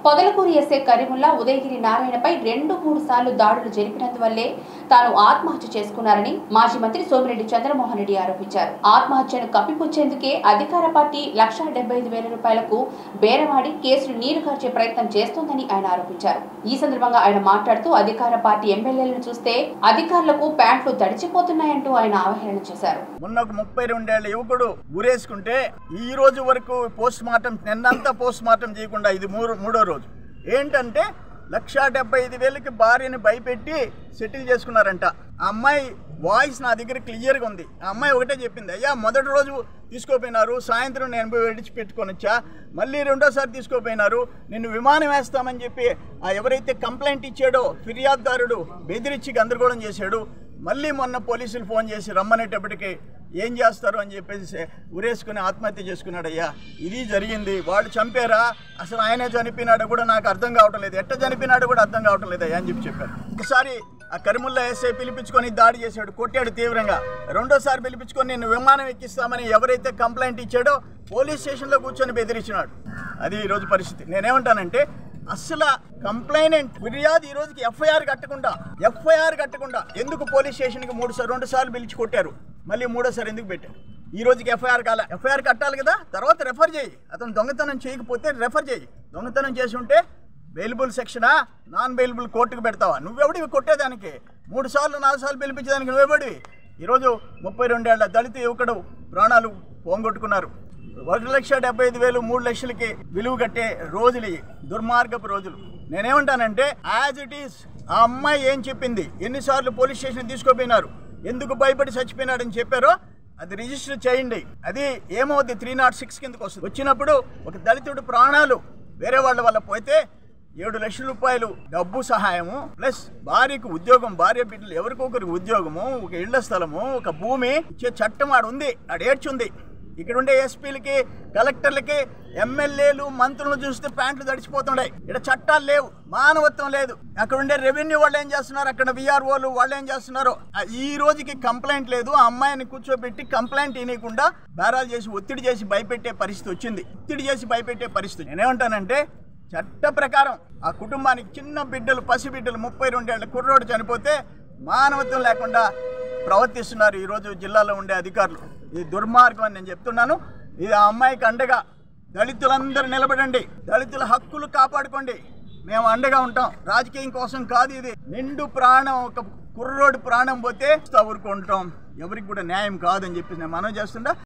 Podalakuru S A Karimulla Udayagiri నారాయణపై రెండు మూడు సార్లు దాడులు జరిపినందువల్లే తాను ఆత్మహత్య చేసుకున్నారని మాజీ మంత్రి సోమిరెడ్డి చంద్రమోహన్ రెడ్డి ఆరోపించారు ఆత్మహత్యను కప్పిపుచ్చేందుకే అధికార పార్టీ లక్ష డెబ్బై ఐదు వేల రూపాయలకు బేరమాడి కేసును నీరు కార్చే ప్రయత్నం చేస్తోందని ఆయన ఆరోపించారు ఈ సందర్భంగా ఆయన మాట్లాడుతూ అధికార పార్టీ ఎమ్మెల్యేలను చూస్తే అధికారులకు ప్యాంట్లు తడిచిపోతున్నాయంటూ ఆయన అవహేళన చేశారు మొన్న ఒక ముప్పై రెండేళ్ల యువకుడు ఊరేసుకుంటే ఈ రోజు వరకు పోస్ట్ మార్టం నిన్నంతా పోస్ట్ మార్టం చేయకుండా ఇది మూడు మూడో రోజు ఏంటంటే లక్షా డెబ్బై ఐదు వేలకి భార్యని భయపెట్టి సెటిల్ చేసుకున్నారంట ఆ అమ్మాయి వాయిస్ నా దగ్గర క్లియర్గా ఉంది ఆ అమ్మాయి ఒకటే చెప్పింది అయ్యా మొదటి రోజు తీసుకోపోయినారు సాయంత్రం నేను పోయి విడిచిపెట్టుకొని వచ్చా మళ్ళీ రెండోసారి తీసుకోపోయినారు నిన్ను విమానం వేస్తామని చెప్పి ఆ ఎవరైతే కంప్లైంట్ ఇచ్చాడో ఫిర్యాదుదారుడు బెదిరించి గందరగోళం చేశాడు మళ్ళీ మొన్న పోలీసులు ఫోన్ చేసి రమ్మనేటప్పటికి ఏం చేస్తారు అని చెప్పేసి ఉరేసుకుని ఆత్మహత్య చేసుకున్నాడయ్యా ఇది జరిగింది వాడు చంపారా అసలు ఆయనే చనిపోయినాడు కూడా నాకు అర్థం కావటం లేదు ఎట్ట చనిపోయినాడు కూడా అర్థం కావటం లేదు అని చెప్పి చెప్పారు ఒకసారి ఆ కరిముల్లా ఎస్ఐ పిలిపించుకొని దాడి చేశాడు కొట్టాడు తీవ్రంగా రెండోసారి పిలిపించుకొని నేను విమానం ఎక్కిస్తామని ఎవరైతే కంప్లైంట్ ఇచ్చాడో పోలీస్ స్టేషన్లో కూర్చొని బెదిరించినాడు అది ఈరోజు పరిస్థితి నేనేమంటానంటే అసలు కంప్లైనెంట్ ఫిర్యాదు ఈ రోజుకి ఎఫ్ఐఆర్ కట్టకుండా ఎఫ్ఐఆర్ కట్టకుండా ఎందుకు పోలీస్ స్టేషన్కి మూడు సార్లు రెండు సార్లు పిలిచి కొట్టారు మళ్ళీ మూడోసారి ఎందుకు పెట్టారు ఈ రోజుకి ఎఫ్ఐఆర్ కాల ఎఫ్ఐఆర్ కట్టాలి కదా తర్వాత రెఫర్ చేయి అతను దొంగతనం చేయకపోతే రెఫర్ చేయి దొంగతనం చేసి ఉంటే బెయిలబుల్ సెక్షనా నాన్ బెయిలబుల్ కోర్టుకు పెడతావా నువ్వెవడివి కొట్టేదానికి మూడు సార్లు నాలుగు సార్లు పిలిపించేదానికి నువ్వెవడివి ఈరోజు ముప్పై రెండేళ్ల దళిత యువకుడు ప్రాణాలు పోంగొట్టుకున్నారు ఒక లక్ష డెబ్బై ఐదు వేలు మూడు లక్షలకి విలువ కట్టే రోజులు ఇవి దుర్మార్గపు రోజులు నేనేమంటానంటే యాజ్ ఇట్ ఈస్ ఆ అమ్మాయి ఏం చెప్పింది ఎన్నిసార్లు పోలీస్ స్టేషన్ తీసుకోపోయినారు ఎందుకు భయపడి చచ్చిపోయినాడని చెప్పారో అది రిజిస్టర్ చేయండి అది ఏమవుద్ది త్రీ నాట్ సిక్స్ కిందకు వస్తుంది వచ్చినప్పుడు ఒక దళితుడు ప్రాణాలు వేరే వాళ్ళ వల్ల పోతే ఏడు లక్షల రూపాయలు డబ్బు సహాయము ప్లస్ భార్యకు ఉద్యోగం భార్య బిడ్డలు ఎవరికొకరికి ఉద్యోగము ఒక ఇళ్ల స్థలము ఒక భూమి ఇచ్చే చట్టం ఆడు ఉంది ఆడ ఏడ్చుంది ఇక్కడ ఉండే ఎస్పీలకి కలెక్టర్లకి ఎమ్మెల్యేలు మంత్రులను చూస్తే ప్యాంట్లు తడిచిపోతున్నాయి ఇక్కడ చట్టాలు లేవు మానవత్వం లేదు అక్కడ ఉండే రెవెన్యూ వాళ్ళు ఏం చేస్తున్నారు అక్కడ విఆర్ఓలు వాళ్ళు ఏం చేస్తున్నారు ఆ ఈ రోజుకి కంప్లైంట్ లేదు ఆ అమ్మాయిని కూర్చోబెట్టి కంప్లైంట్ ఇవ్వకుండా బేరాలు చేసి ఒత్తిడి చేసి భయపెట్టే పరిస్థితి వచ్చింది ఒత్తిడి చేసి భయపెట్టే పరిస్థితి నేనేమంటానంటే చట్ట ప్రకారం ఆ కుటుంబానికి చిన్న బిడ్డలు పసి బిడ్డలు ముప్పై రెండేళ్ల కుర్రోడు చనిపోతే మానవత్వం లేకుండా ప్రవర్తిస్తున్నారు ఈరోజు జిల్లాలో ఉండే అధికారులు ఇది దుర్మార్గం అని నేను చెప్తున్నాను ఇది ఆ అమ్మాయికి అండగా దళితులందరూ నిలబడండి దళితుల హక్కులు కాపాడుకోండి మేము అండగా ఉంటాం రాజకీయం కోసం కాదు ఇది నిండు ప్రాణం ఒక కుర్రోడు ప్రాణం పోతే ఊరుకుంటాం ఎవరికి కూడా న్యాయం కాదని చెప్పి నేను మనం చేస్తుండా